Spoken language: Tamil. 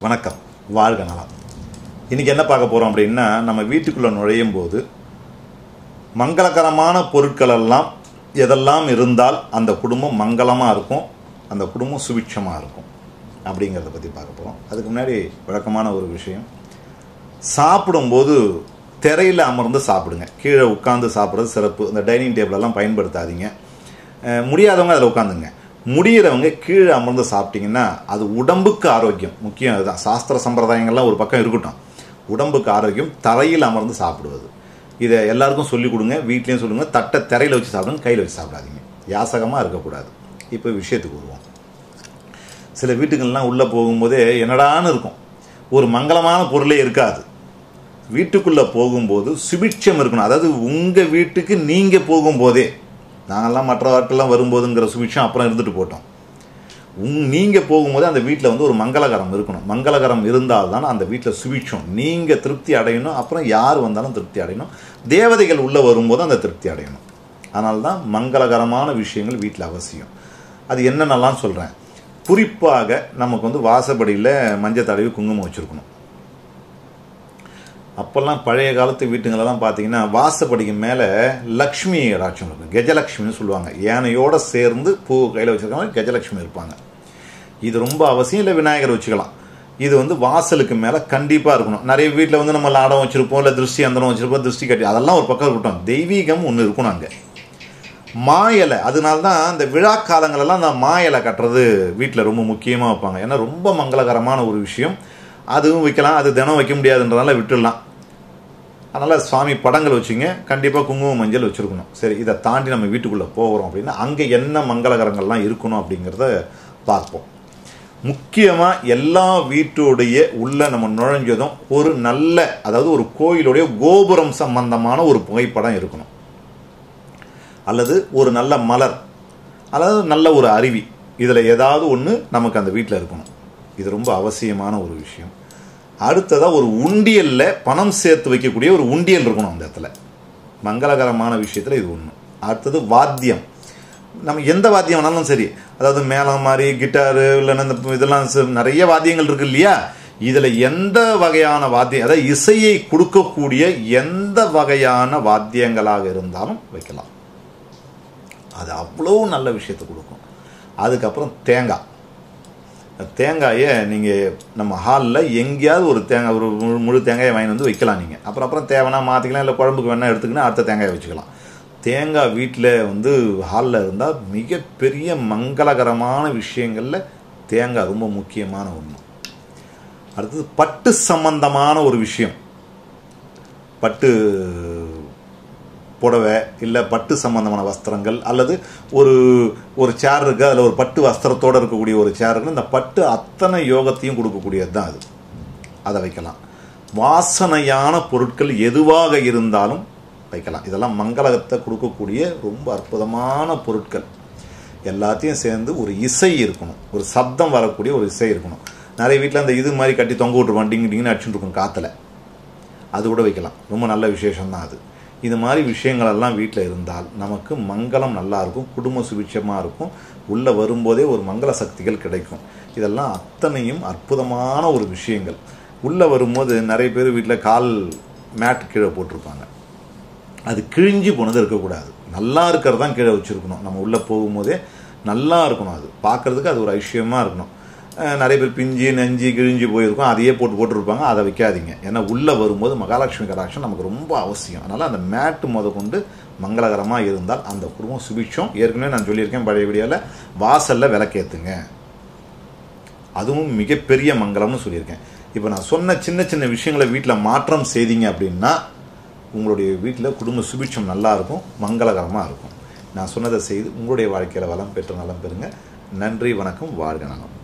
வணக்கம் வாழ்க நலம் இன்னைக்கு என்ன பார்க்க போகிறோம் அப்படின்னா நம்ம வீட்டுக்குள்ளே நுழையும் போது மங்களகரமான பொருட்கள் எல்லாம் எதெல்லாம் இருந்தால் அந்த குடும்பம் மங்களமாக இருக்கும் அந்த குடும்பம் சுபிட்சமாக இருக்கும் அப்படிங்கிறத பற்றி பார்க்க போகிறோம் அதுக்கு முன்னாடி வழக்கமான ஒரு விஷயம் சாப்பிடும்போது திரையில் அமர்ந்து சாப்பிடுங்க கீழே உட்காந்து சாப்பிட்றது சிறப்பு இந்த டைனிங் டேபிளெல்லாம் பயன்படுத்தாதீங்க அஹ் முடியாதவங்க அதில் உட்காந்துங்க முடியிறவங்க கீழே அமர்ந்து சாப்பிட்டீங்கன்னா அது உடம்புக்கு ஆரோக்கியம் முக்கியம் அதுதான் சாஸ்திர சம்பிரதாயங்கள்லாம் ஒரு பக்கம் இருக்கட்டும் உடம்புக்கு ஆரோக்கியம் தரையில் அமர்ந்து சாப்பிடுவது இதை எல்லாருக்கும் சொல்லிக் கொடுங்க வீட்லேயும் சொல்லுங்க தட்டை திரையில் வச்சு சாப்பிடுங்க கையில் வச்சு சாப்பிடாதீங்க யாசகமாக இருக்கக்கூடாது இப்போ விஷயத்துக்கு வருவோம் சில வீட்டுகள்லாம் உள்ளே போகும்போதே என்னடான்னு இருக்கும் ஒரு மங்களமான பொருளே இருக்காது வீட்டுக்குள்ளே போகும்போது சுபிட்சம் இருக்கணும் அதாவது உங்கள் வீட்டுக்கு நீங்கள் போகும்போதே நாங்கள்லாம் மற்ற வாட்கள்லாம் வரும்போதுங்கிற சுபிட்சம் அப்புறம் இருந்துட்டு போட்டோம் உங் நீங்கள் போகும்போது அந்த வீட்டில் வந்து ஒரு மங்களகரம் இருக்கணும் மங்களகரம் இருந்தால் தான் அந்த வீட்டில் சுபிட்சம் நீங்கள் திருப்தி அடையணும் அப்புறம் யார் வந்தாலும் திருப்தி அடையணும் தேவதைகள் உள்ளே வரும்போது அந்த திருப்தி அடையணும் அதனால தான் மங்களகரமான விஷயங்கள் வீட்டில் அவசியம் அது என்னென்னலாம் சொல்கிறேன் குறிப்பாக நமக்கு வந்து வாசப்படியில் மஞ்சள் தடவி குங்குமம் வச்சுருக்கணும் அப்போல்லாம் பழைய காலத்து வீட்டுங்களெல்லாம் பார்த்தீங்கன்னா வாசப்படிக்கு மேலே லக்ஷ்மி ராட்சம் இருக்கும் கஜலக்ஷ்மின்னு சொல்லுவாங்க யானையோட சேர்ந்து பூ கையில் வச்சுருக்காங்க கஜலக்ஷ்மி இருப்பாங்க இது ரொம்ப அவசியம் இல்லை விநாயகர் வச்சுக்கலாம் இது வந்து வாசலுக்கு மேலே கண்டிப்பாக இருக்கணும் நிறைய வீட்டில் வந்து நம்ம லாடம் வச்சுருப்போம் இல்லை திருஷ்டி அந்தரம் வச்சுருப்போம் திருஷ்டி கட்டி அதெல்லாம் ஒரு பக்கம் இருக்கட்டும் தெய்வீகம் ஒன்று இருக்கணும் அங்கே மா இலை அதனால தான் இந்த விழா காலங்களெல்லாம் அந்த மா இலை கட்டுறது வீட்டில் ரொம்ப முக்கியமாக வைப்பாங்க ஏன்னா ரொம்ப மங்களகரமான ஒரு விஷயம் அதுவும் வைக்கலாம் அது தினம் வைக்க முடியாதுன்றதால விட்டுடலாம் அதனால் சுவாமி படங்கள் வச்சுங்க கண்டிப்பாக குங்குமம் மஞ்சள் வச்சுருக்கணும் சரி இதை தாண்டி நம்ம வீட்டுக்குள்ளே போகிறோம் அப்படின்னா அங்கே என்ன மங்களகரங்கள்லாம் இருக்கணும் அப்படிங்கிறத பார்ப்போம் முக்கியமாக எல்லா வீட்டுடைய உள்ள நம்ம நுழைஞ்சதும் ஒரு நல்ல அதாவது ஒரு கோயிலுடைய கோபுரம் சம்பந்தமான ஒரு புகைப்படம் இருக்கணும் அல்லது ஒரு நல்ல மலர் அல்லது நல்ல ஒரு அருவி இதில் ஏதாவது ஒன்று நமக்கு அந்த வீட்டில் இருக்கணும் இது ரொம்ப அவசியமான ஒரு விஷயம் அடுத்ததாக ஒரு உண்டியலில் பணம் சேர்த்து வைக்கக்கூடிய ஒரு உண்டியல் இருக்கணும் அந்த இடத்துல மங்களகரமான விஷயத்தில் இது ஒன்று அடுத்தது வாத்தியம் நம்ம எந்த வாத்தியம் வேணாலும் சரி அதாவது மேளம் மாதிரி கிட்டாரு இல்லைன்னா இந்த இதெல்லாம் ச- நிறைய வாத்தியங்கள் இருக்கு இல்லையா இதில் எந்த வகையான வாத்தியம் அதாவது இசையை கொடுக்கக்கூடிய எந்த வகையான வாத்தியங்களாக இருந்தாலும் வைக்கலாம் அது அவ்வளோ நல்ல விஷயத்தை கொடுக்கும் அதுக்கப்புறம் தேங்காய் தேங்காயை நீங்கள் நம்ம ஹாலில் எங்கேயாவது ஒரு தேங்காய் ஒரு முழு முழு தேங்காயை வாங்கி வந்து வைக்கலாம் நீங்கள் அப்புறம் அப்புறம் தேவைன்னா மாற்றிக்கலாம் இல்லை குழம்புக்கு வேணால் எடுத்துக்கினா அடுத்த தேங்காயை வச்சுக்கலாம் தேங்காய் வீட்டில் வந்து ஹாலில் இருந்தால் மிகப்பெரிய மங்களகரமான விஷயங்களில் தேங்காய் ரொம்ப முக்கியமான ஒன்று அடுத்தது பட்டு சம்பந்தமான ஒரு விஷயம் பட்டு புடவை இல்லை பட்டு சம்பந்தமான வஸ்திரங்கள் அல்லது ஒரு ஒரு சேர் இருக்குது அதில் ஒரு பட்டு வஸ்திரத்தோடு இருக்கக்கூடிய ஒரு சேர் இருக்குது இந்த பட்டு அத்தனை யோகத்தையும் கொடுக்கக்கூடியது தான் அது அதை வைக்கலாம் வாசனையான பொருட்கள் எதுவாக இருந்தாலும் வைக்கலாம் இதெல்லாம் மங்களகத்தை கொடுக்கக்கூடிய ரொம்ப அற்புதமான பொருட்கள் எல்லாத்தையும் சேர்ந்து ஒரு இசை இருக்கணும் ஒரு சப்தம் வரக்கூடிய ஒரு இசை இருக்கணும் நிறைய வீட்டில் அந்த இது மாதிரி கட்டி தொங்க விட்டுருவான் டிங்கு டிங்குன்னு அடிச்சுட்டு இருக்கும் காற்றுல அது கூட வைக்கலாம் ரொம்ப நல்ல விசேஷம் தான் அது இது மாதிரி விஷயங்கள் எல்லாம் வீட்டில் இருந்தால் நமக்கு மங்களம் நல்லா இருக்கும் குடும்ப சுபிட்சமாக இருக்கும் உள்ளே வரும்போதே ஒரு மங்கள சக்திகள் கிடைக்கும் இதெல்லாம் அத்தனையும் அற்புதமான ஒரு விஷயங்கள் உள்ளே வரும்போது நிறைய பேர் வீட்டில் கால் மேட் கீழே போட்டிருப்பாங்க அது கிழிஞ்சு போனது இருக்கக்கூடாது நல்லா இருக்கிறது தான் கீழே வச்சுருக்கணும் நம்ம உள்ளே போகும்போதே நல்லா இருக்கணும் அது பார்க்குறதுக்கு அது ஒரு ஐஷியமாக இருக்கணும் அஹ் நிறைய பேர் பிஞ்சு நெஞ்சு கிழிஞ்சு போயிருக்கும் அதையே போட்டு போட்டுருப்பாங்க அதை வைக்காதீங்க ஏன்னா உள்ளே வரும்போது மகாலட்சுமி கடாட்சம் நமக்கு ரொம்ப அவசியம் அதனால் அந்த மேட்டு முத கொண்டு மங்களகரமாக இருந்தால் அந்த குடும்பம் சுபிட்சம் ஏற்கனவே நான் சொல்லியிருக்கேன் பழைய வீடியோவில் வாசலில் விளக்கேற்றுங்க அதுவும் மிகப்பெரிய மங்களம்னு சொல்லியிருக்கேன் இப்போ நான் சொன்ன சின்ன சின்ன விஷயங்களை வீட்டில் மாற்றம் செய்தீங்க அப்படின்னா உங்களுடைய வீட்டில் குடும்ப சுபிட்சம் நல்லா இருக்கும் மங்களகரமாக இருக்கும் நான் சொன்னதை செய்து உங்களுடைய வாழ்க்கையில் வளம் பெற்று நலம் பெறுங்க நன்றி வணக்கம் வாழ்க நலம்